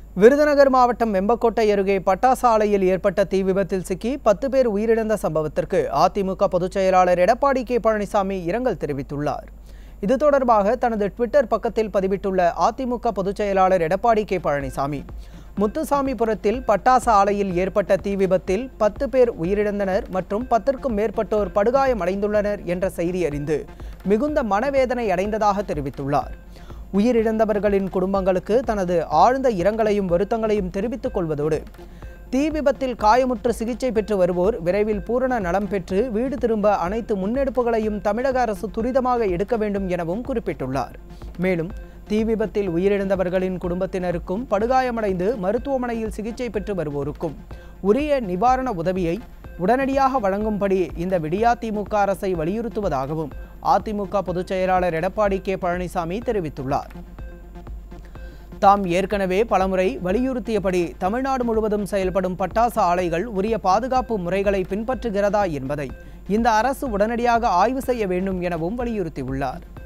விருதுநகர் மாவட்டம் வெம்பக்கோட்டை அருகே பட்டாசு ஆலையில் ஏற்பட்ட தீ விபத்தில் சிக்கி பத்து பேர் உயிரிழந்த சம்பவத்திற்கு அதிமுக பொதுச் செயலாளர் எடப்பாடி கே பழனிசாமி இரங்கல் தெரிவித்துள்ளார் இது தொடர்பாக தனது ட்விட்டர் பக்கத்தில் பதிவிட்டுள்ள அதிமுக பொதுச் செயலாளர் எடப்பாடி கே பழனிசாமி முத்துசாமிபுரத்தில் பட்டாசு ஆலையில் ஏற்பட்ட தீ விபத்தில் பத்து பேர் உயிரிழந்தனர் மற்றும் பத்திற்கும் மேற்பட்டோர் படுகாயமடைந்துள்ளனர் என்ற செய்தி அறிந்து மிகுந்த மனவேதனை அடைந்ததாக தெரிவித்துள்ளார் உயிரிழந்தவர்களின் குடும்பங்களுக்கு தனது ஆழ்ந்த இரங்கலையும் வருத்தங்களையும் தெரிவித்துக் கொள்வதோடு தீ விபத்தில் காயமுற்று சிகிச்சை பெற்று வருவோர் விரைவில் பூரண நலம் பெற்று வீடு திரும்ப அனைத்து முன்னெடுப்புகளையும் தமிழக அரசு துரிதமாக எடுக்க வேண்டும் எனவும் குறிப்பிட்டுள்ளார் மேலும் தீ விபத்தில் உயிரிழந்தவர்களின் குடும்பத்தினருக்கும் படுகாயமடைந்து மருத்துவமனையில் சிகிச்சை பெற்று வருவோருக்கும் உரிய நிவாரண உதவியை உடனடியாக வழங்கும்படி இந்த விடியா திமுக அரசை வலியுறுத்துவதாகவும் அதிமுக பொதுச் செயலாளர் எடப்பாடி கே பழனிசாமி தெரிவித்துள்ளார் தாம் ஏற்கனவே பலமுறை வலியுறுத்தியபடி தமிழ்நாடு முழுவதும் செயல்படும் பட்டாசு ஆலைகள் உரிய பாதுகாப்பு முறைகளை பின்பற்றுகிறதா என்பதை இந்த அரசு உடனடியாக ஆய்வு செய்ய வேண்டும் எனவும் வலியுறுத்தியுள்ளார்